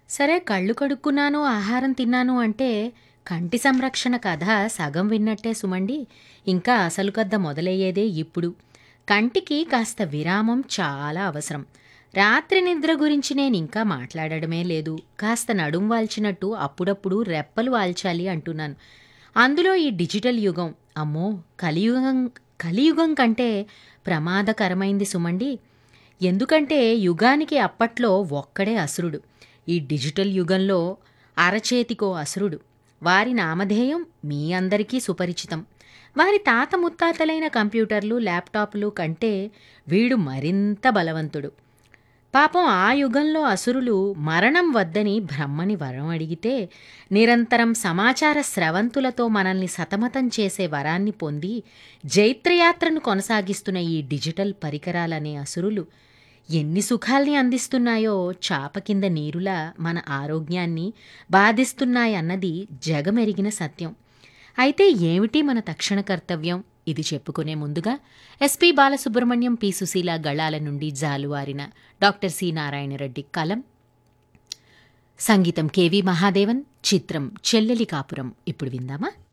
సరే కళ్ళు కడుక్కున్నాను ఆహారం తిన్నాను అంటే కంటి సంరక్షణ కథ సగం విన్నట్టే సుమండి ఇంకా అసలు కథ మొదలయ్యేదే ఇప్పుడు కంటికి కాస్త విరామం చాలా అవసరం రాత్రి నిద్ర గురించి నేను ఇంకా మాట్లాడడమే లేదు కాస్త నడుం వాల్చినట్టు అప్పుడప్పుడు రెప్పలు వాల్చాలి అంటున్నాను అందులో ఈ డిజిటల్ యుగం అమ్మో కలియుగం కలియుగం కంటే ప్రమాదకరమైంది సుమండి ఎందుకంటే యుగానికి అప్పట్లో ఒక్కడే అసురుడు ఈ డిజిటల్ యుగంలో అరచేతికో అసురుడు వారి నామధేయం మీ అందరికీ సుపరిచితం వారి తాత ముత్తాతలైన కంప్యూటర్లు ల్యాప్టాప్లు కంటే వీడు మరింత బలవంతుడు పాపం ఆ యుగంలో అసురులు మరణం వద్దని బ్రహ్మని వరం అడిగితే నిరంతరం సమాచార స్రవంతులతో మనల్ని సతమతం చేసే వరాన్ని పొంది జైత్రయాత్రను కొనసాగిస్తున్న ఈ డిజిటల్ పరికరాలనే అసురులు ఎన్ని సుఖాల్ని అందిస్తున్నాయో చాప కింద నీరులా మన ఆరోగ్యాన్ని బాధిస్తున్నాయన్నది జగమెరిగిన సత్యం అయితే ఏమిటి మన తక్షణ కర్తవ్యం ఇది చెప్పుకునే ముందుగా ఎస్పి బాలసుబ్రహ్మణ్యం పి సుశీల గళాల నుండి జాలువారిన డాక్టర్ సి నారాయణరెడ్డి కలం సంగీతం కెవి మహాదేవన్ చిత్రం చెల్లెలి కాపురం ఇప్పుడు విందామా